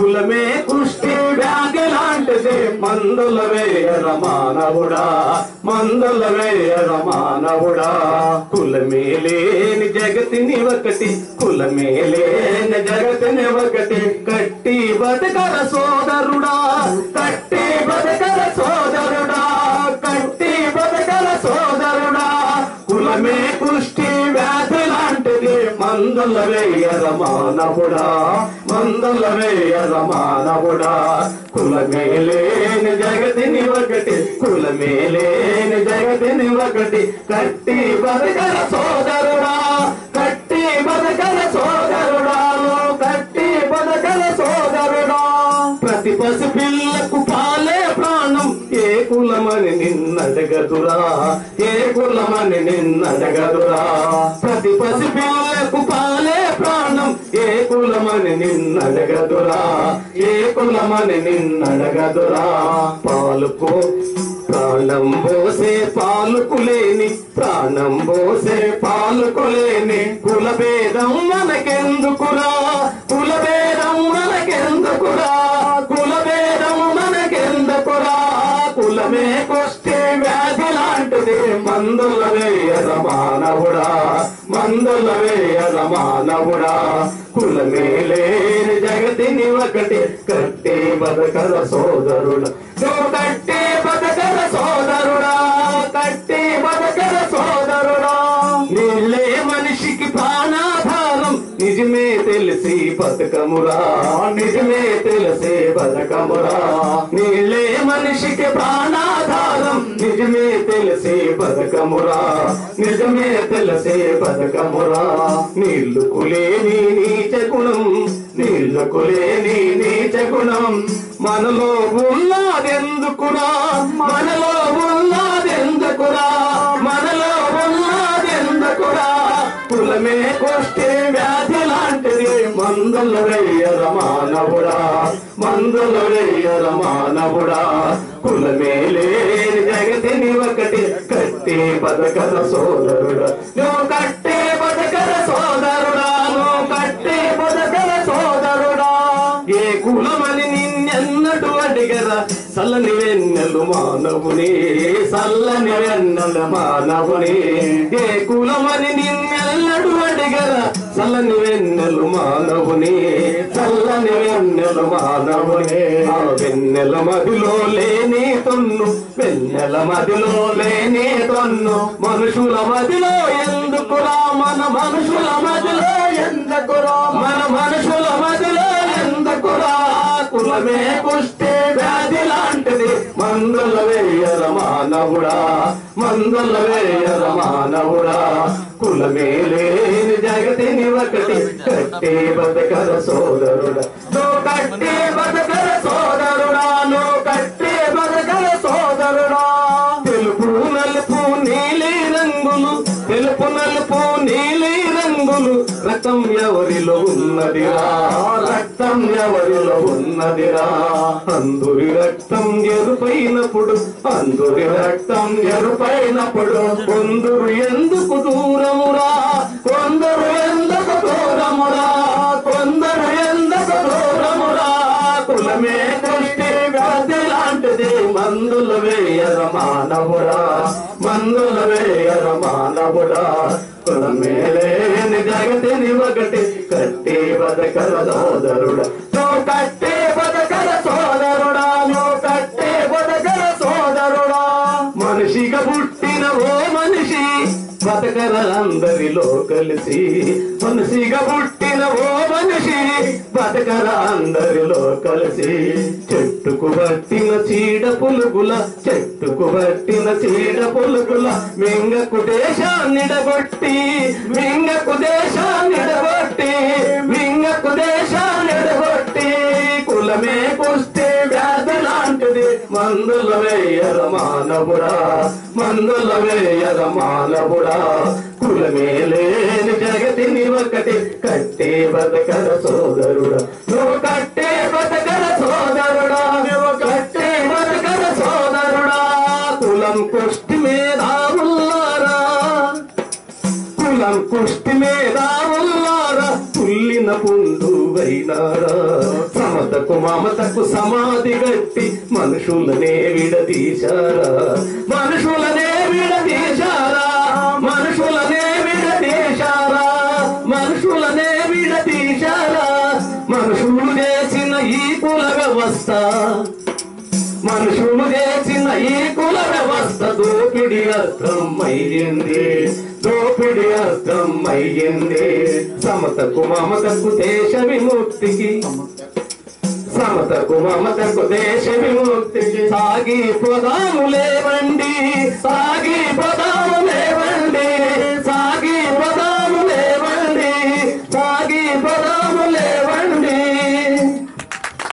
కులమే కుష్టి వ్యాధి లాంటిది మందుల వేయర మానవుడా మందుల వేయర మానవుడా కులమే లేని జగతిని ఒకటి కులమే లేని జగతిని ఒకటి కట్టి బతకర సోదరుడా కట్టి బతకర సోదరుడా కట్టి బతకర సోదరుడా కులమే కుష్టి వ్యాధి లాంటిది మందుల వేయర మానవుడా మందుల వేయర మానవుడా కులమే లేని జగతిని ఒకటి కులమే లేని జగతిని ఒకటి కట్టి బతకర సోదరుడా కట్టి బతకర సోదరుడా కట్టి బతకర సోదరుడా ప్రతి పసి పిల్లకు పాలే ప్రాణం ఏ కులమని నిన్నడగదురా ఏ కులమని నిన్నడగదురా ప్రతి పసి పిల్లకు పాలే ప్రాణం ఏ కులమని నిన్నడగదురా ఏ కులమని నిన్నడగదురా పాలుకో ప్రాణం పోసే పాలుకులేని ప్రాణం పోసే పాలుకులేని కులభేదం మనకెందుకురా కులభేదం మనకెందుకురా కులభేదం మనకెందుకురా కులమే కొస్తే వ్యాధి లాంటిది మందుల వేయర మానవుడా మందుల వేయర మానవుడా కులమే లేని జగతిని ఒకటి కట్టి బతకర సోదరుడు నువ్వు కట్టి బతకర సోదరుడా కట్టి బతకర సోదరుడా నీళ్ళే మనిషికి ప్రాణాధారం నిజమే తెలిసి బతకమురా నిజమే తెలిసి బతకమురా నీళ్ళే మనిషికి ప్రాణాధారం నిజమే తెలిసి బతకమురా నిజమే తెలిసి బతకమురా నీళ్లు కులేని నీచ గుణం నీళ్లు కులేని నీచ గుణం మనలో ఉన్నదెందుకురా మనలో ఉన్నదెందుకురా మనలో ఉన్నదెందుకురా కులమే కొస్తే వ్యాధి లాంటిది మందుల వెయ్యర మానవుడా మందుల వెయ్యర మానవుడా కులమే లేని జగతిని ఒకటి కట్టి బతకర సోదరుడా నువ్వు కట్టే బతకర సోదరుడా నువ్వు కట్టే బతకర సోదరుడా ఏ కులమని నిన్నెన్నడు అడిగరా సల్లని వెన్నెలు మానవుని సల్లని వెన్నెల మానవుని ఏ కులమని నిన్నెన్నడు అడిగరా సల్లని వెన్నెలు మానవుని చల్లని వెన్నెలు మానవుని ఆ వెన్నెల మదిలో లేని తొన్ను వెన్నెల మదిలో లేని తొన్ను మనుషుల మదిలో ఎందుకురా మన మనుషుల మదిలో ఎందుకురా మన మనుషుల మదిలో ఎందుకురా కులమే కుష్టి వ్యాధి లాంటిది మందుల వేయర మానవుడా మందుల వేయర మానవుడా కులమే లేని జగతిని ఒకటి కట్టే బతకర సోదరుడా నువ్వు కట్టే బతకర సోదరుడా నువ్వు కట్టే బతకర సోదరుడా తెలుపు నలుపు నీలి రంగులు తెలుపు నలుపు నీలి రంగులు రక్తం ఎవరిలో ఉన్నదిరా రక్తం ఎవరిలో ఉన్నదిరా అందురి రక్తం ఎరుపైనప్పుడు అందురి రక్తం ఎరుపైనప్పుడు కొందరు ఎందుకు దూరమురా కొందరు ఎందుకు దూరమురా కొందరు ఎందుకు దూరమురా కులమే దృష్టి వ్యాధి లాంటిది మందుల వేయర మానవుడా మందుల వేయర మానవుడా కులమే లేని జగతిని ఒకటి కట్టి బతకర సోదరుడా నువ్వు కట్టి బతకర సోదరుడా నువ్వు కట్టి బతకర సోదరుడా మనిషిగా పుట్టిన ఓ మనిషి బతకర అందరిలో కలిసి మనిషిగా పుట్టిన ఓ మనిషి బతకర అందరిలో కలిసి చెట్టుకు పట్టిన చీడ పులుగుల చెట్టుకు పట్టిన చీడ పులుగుల మింగకు దేశాన్నిడగొట్టి మింగకు దేశాన్నిడగొట్టి మింగకు దేశాన్నిడగొట్టి కులమే కుస్తే వ్యాధి లాంటిది మందుల వేయర మానవుడా మందుల వేయర మానవుడా కులమే లేని జగతిని ఒకటి కట్టే బతకర సోదరుడా నువ్వు కట్టే బతకర సోదరుడా నువ్వు కట్టే బతకర సోదరుడా కులం కుష్టి మీద ఉన్నారా కులం కుష్టి మీద ఉన్నారా పుల్లిన పుండు వైనారా సమతకు మమతకు సమాధి గట్టి మనుషులనే విడదీశారా మనుషులనే విడదీశారా మనుషులనే విడదీశారా మనుషులనే విడదీశారా మనుషులు చేసిన ఈ కుల వ్యవస్థ మనుషులు చేసిన ఈ కుల వ్యవస్థ దోపిడి అర్థం అయ్యింది దోపిడి అర్థం అయ్యింది సమతకు మమతకు దేశ విముక్తికి సమతకు మమతకు దేశ విముక్తికి సాగి పొదాము లేవండి సాగి పొదా